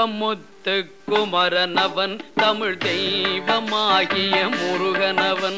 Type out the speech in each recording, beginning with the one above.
செல்வமுத்து குமரனவன் தமிழ் தெய்வமாகிய முருகனவன்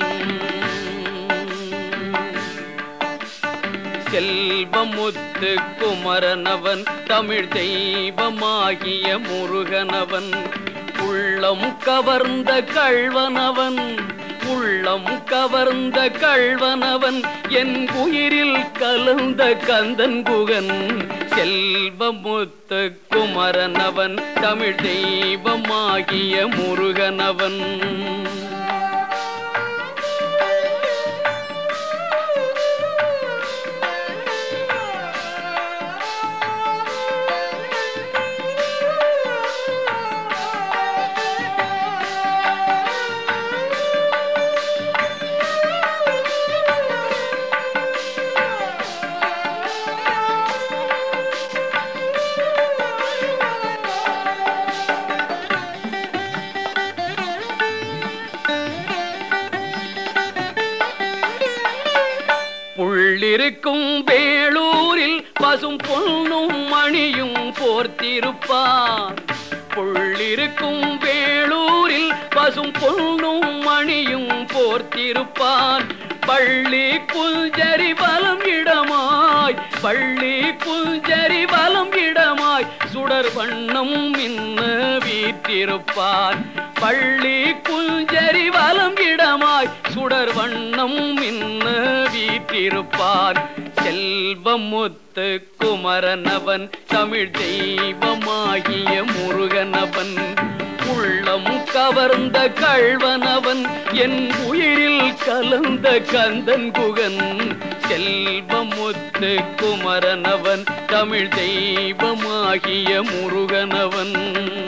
செல்வமுத்து குமரனவன் தமிழ் தெய்வமாகிய முருகனவன் உள்ளம் கவர்ந்த கள்வனவன் உள்ளம் கவர்ந்த கள்வனவன் என் உயிரில் கலந்த கந்தன் குகன் செல்வமுத்து குமரனவன் தமிழ் தெய்வமாகிய முருகனவன் புள்ளிருக்கும் வேளூரில் பசும் பொன்னும் மணியும் போர்த்திருப்பார் புள்ளிருக்கும் வேளூரில் பசும் பொன்னும் மணியும் போர்த்திருப்பான் பள்ளி குஞ்சரி பலம் இடமாய் பள்ளி குஞ்சரி பலம் இடமாய் சுடர் வண்ணம் மின்ன வீற்றிருப்பான் பள்ளி குஞ்சரி வலம் இடமாய் சுடர் வண்ணம் மின்ன வீற்றிருப்பான் செல்வமுத்து குமரனவன் தமிழ் தெய்வமாகிய முருகனவன் உள்ளம் கவர்ந்த கள்வனவன் என் உயிரில் கலந்த கந்தன் குகன் செல்வமுத்து குமரனவன் தமிழ் தெய்வமாகிய முருகனவன்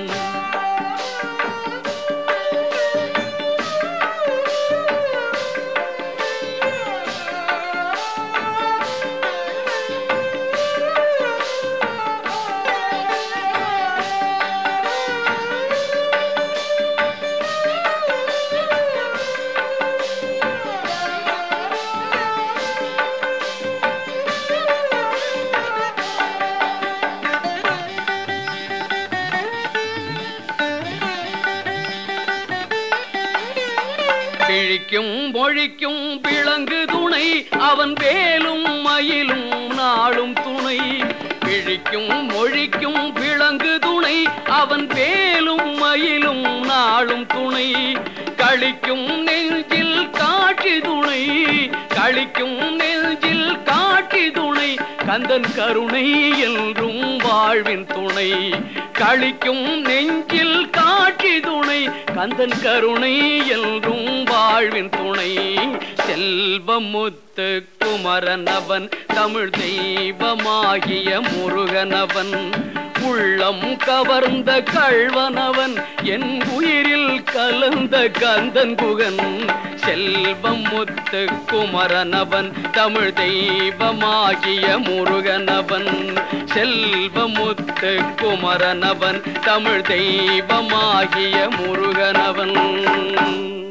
கிழிக்கும் மொழிக்கும் விளங்கு துணை அவன் வேலும் மயிலும் நாளும் துணை கிழிக்கும் மொழிக்கும் விளங்கு துணை அவன் வேலும் மயிலும் நாளும் துணை கழிக்கும் நெஞ்சில் காட்சி துணை கழிக்கும் நெஞ்சில் காட்சி துணை கந்தன் கருணை என்றும் வாழ்வின் துணை கழிக்கும் நெஞ்சில் காட்சி துணை கந்தன் கருணை என்றும் வாழ்வின் துணை செல்வமுத்து குமரனவன் தமிழ் தெய்வமாகிய முருகனவன் உள்ளம் கவர்ந்த கள்வனவன் என் உயிரில் கலந்த கந்தன் குகன் செல்வம் முத்து குமரனவன் தமிழ் தெய்வமாகிய முருகனவன் செல்வமுத்து குமரனவன் தமிழ் தெய்வமாகிய முருகனவன்